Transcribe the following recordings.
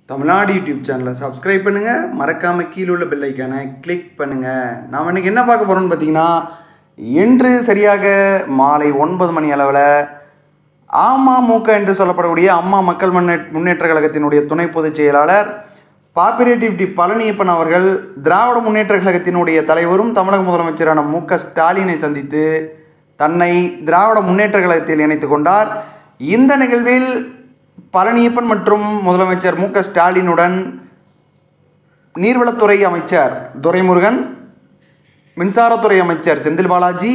Tamil Nadu YouTube சேனலை subscribe பண்ணுங்கள் மறக்காமல் கீழே உள்ள பெல் ஐக்கானை கிளிக் பண்ணுங்கள் நாம் இன்றைக்கி என்ன பார்க்க போகிறோம்னு பார்த்தீங்கன்னா இன்று சரியாக மாலை ஒன்பது மணி அளவில் அமமுக என்று சொல்லப்படக்கூடிய அம்மா மக்கள் முன்னே முன்னேற்ற கழகத்தினுடைய துணை பொதுச் செயலாளர் பாப்பிரேட்டிவ் டி பழனியப்பன் அவர்கள் திராவிட முன்னேற்ற கழகத்தினுடைய தலைவரும் தமிழக முதலமைச்சரான மு க ஸ்டாலினை சந்தித்து தன்னை திராவிட முன்னேற்ற கழகத்தில் இணைத்து கொண்டார் இந்த நிகழ்வில் பழனியப்பன் மற்றும் முதலமைச்சர் மு க ஸ்டாலினுடன் நீர்வளத்துறை அமைச்சர் துரைமுருகன் மின்சாரத்துறை அமைச்சர் செந்தில் பாலாஜி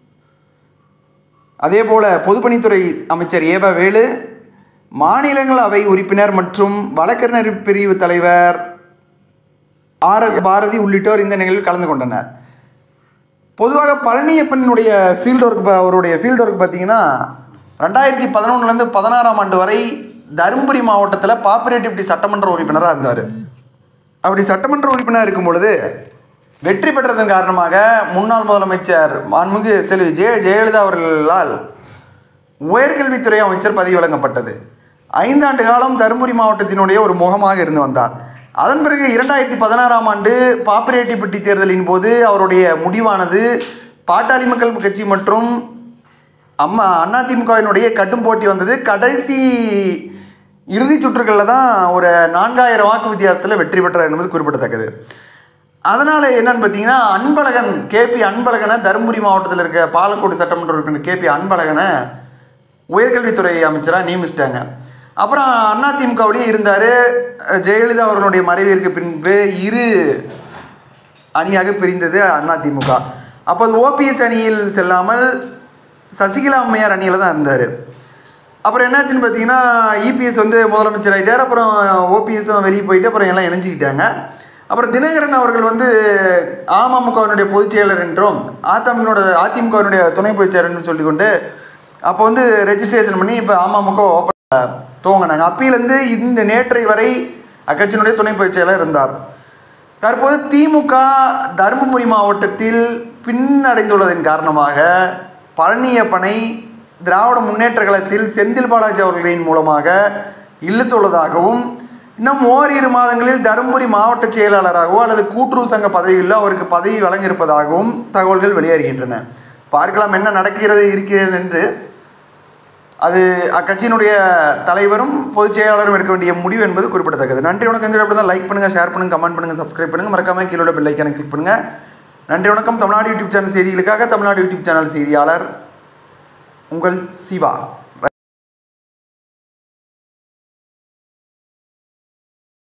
அதேபோல பொதுப்பணித்துறை அமைச்சர் ஏவ வேலு மாநிலங்களவை உறுப்பினர் மற்றும் வழக்கறிஞர் பிரிவு தலைவர் ஆர் எஸ் பாரதி உள்ளிட்டோர் இந்த நிகழ்வில் கலந்து கொண்டனர் பொதுவாக பழனியப்பனுடைய ஃபீல்டு ஒர்க் அவருடைய ஃபீல்டு ஒர்க் பார்த்தீங்கன்னா ரெண்டாயிரத்தி பதினொன்றுலேருந்து பதினாறாம் ஆண்டு வரை தருமபுரி மாவட்டத்தில் பாப்புலேட்டிவிட்டி சட்டமன்ற உறுப்பினராக இருந்தார் அப்படி சட்டமன்ற உறுப்பினர் இருக்கும் பொழுது வெற்றி பெற்றதன் காரணமாக முன்னாள் முதலமைச்சர் மாண்புமிகு செல்வி ஜெய ஜெயலலிதா அவர்களால் உயர்கல்வித்துறை அமைச்சர் பதவி வழங்கப்பட்டது ஐந்தாண்டு காலம் தருமபுரி மாவட்டத்தினுடைய ஒரு முகமாக இருந்து வந்தார் அதன் பிறகு இரண்டாயிரத்தி பதினாறாம் ஆண்டு பாப்பிரேட்டிப்பட்டி தேர்தலின் போது அவருடைய முடிவானது பாட்டாளி மக்கள் கட்சி மற்றும் அம்மா அதிமுகவினுடைய கடும் போட்டி வந்தது கடைசி இறுதி சுற்றுகளில் தான் ஒரு நான்காயிரம் வாக்கு வித்தியாசத்தில் வெற்றி பெற்றார் என்பது குறிப்பிடத்தக்கது அதனால் என்னன்னு பார்த்தீங்கன்னா அன்பழகன் கேபி அன்பழகனை தருமபுரி மாவட்டத்தில் இருக்க பாலக்கோடு சட்டமன்ற உறுப்பினர் கேபி அன்பழகனை உயர்கல்வித்துறை அமைச்சராக நியமிச்சிட்டாங்க அப்புறம் அதிமுகவுடைய இருந்தார் ஜெயலலிதா அவர்களுடைய மறைவிற்கு பின்பு இரு அணியாக பிரிந்தது அதிமுக அப்போது ஓபிஎஸ் அணியில் செல்லாமல் சசிகலா அம்மையார் அணியில் தான் இருந்தார் அப்புறம் என்னாச்சுன்னு பார்த்தீங்கன்னா இபிஎஸ் வந்து முதலமைச்சர் ஆகிட்டார் அப்புறம் ஓபிஎஸும் வெளியே போயிட்டு அப்புறம் எல்லாம் இணைஞ்சிக்கிட்டாங்க அப்புறம் தினகரன் அவர்கள் வந்து அமமுகவினுடைய பொதுச் செயலர் என்றும் அதிமுகனோட அதிமுகவினுடைய துணை பொதுச் செயலர்னு சொல்லிக்கொண்டு அப்போ வந்து ரெஜிஸ்ட்ரேஷன் பண்ணி இப்போ அமமுக ஓப்பன் துவங்கினாங்க அப்பையிலேருந்து இந்த நேற்றை வரை அக்கட்சியினுடைய துணை பொதுச் செயலர் இருந்தார் தற்போது திமுக தருமபுரி மாவட்டத்தில் பின்னடைந்துள்ளதன் காரணமாக பழனியப்பனை திராவிட முன்னேற்ற கழகத்தில் செந்தில் பாலாஜி அவர்களின் மூலமாக இழுத்துள்ளதாகவும் இன்னும் ஓரிரு மாதங்களில் தருமபுரி மாவட்ட செயலாளராகவோ அல்லது கூட்டுறவு சங்க பதவியில் அவருக்கு பதவி வழங்கியிருப்பதாகவும் தகவல்கள் வெளியேறுகின்றன பார்க்கலாம் என்ன நடக்கிறது இருக்கிறது என்று அது அக்கட்சியினுடைய தலைவரும் பொதுச் செயலாளரும் எடுக்க வேண்டிய முடிவு என்பது குறிப்பிடத்தக்கது நன்றி வணக்கம் இந்த அப்படி தான் லைக் பண்ணுங்கள் ஷேர் பண்ணுங்கள் கமெண்ட் பண்ணுங்கள் சப்ஸ்கிரைப் பண்ணுங்கள் மறக்காம கீழே உள்ள பெல் ஐக்கானை கிளிக் பண்ணுங்கள் நன்றி வணக்கம் தமிழ்நாடு யூடியூப் சேனல் செய்திகளுக்காக தமிழ்நாடு யூடியூப் சேனல் செய்தியாளர் உங்கள் சிவா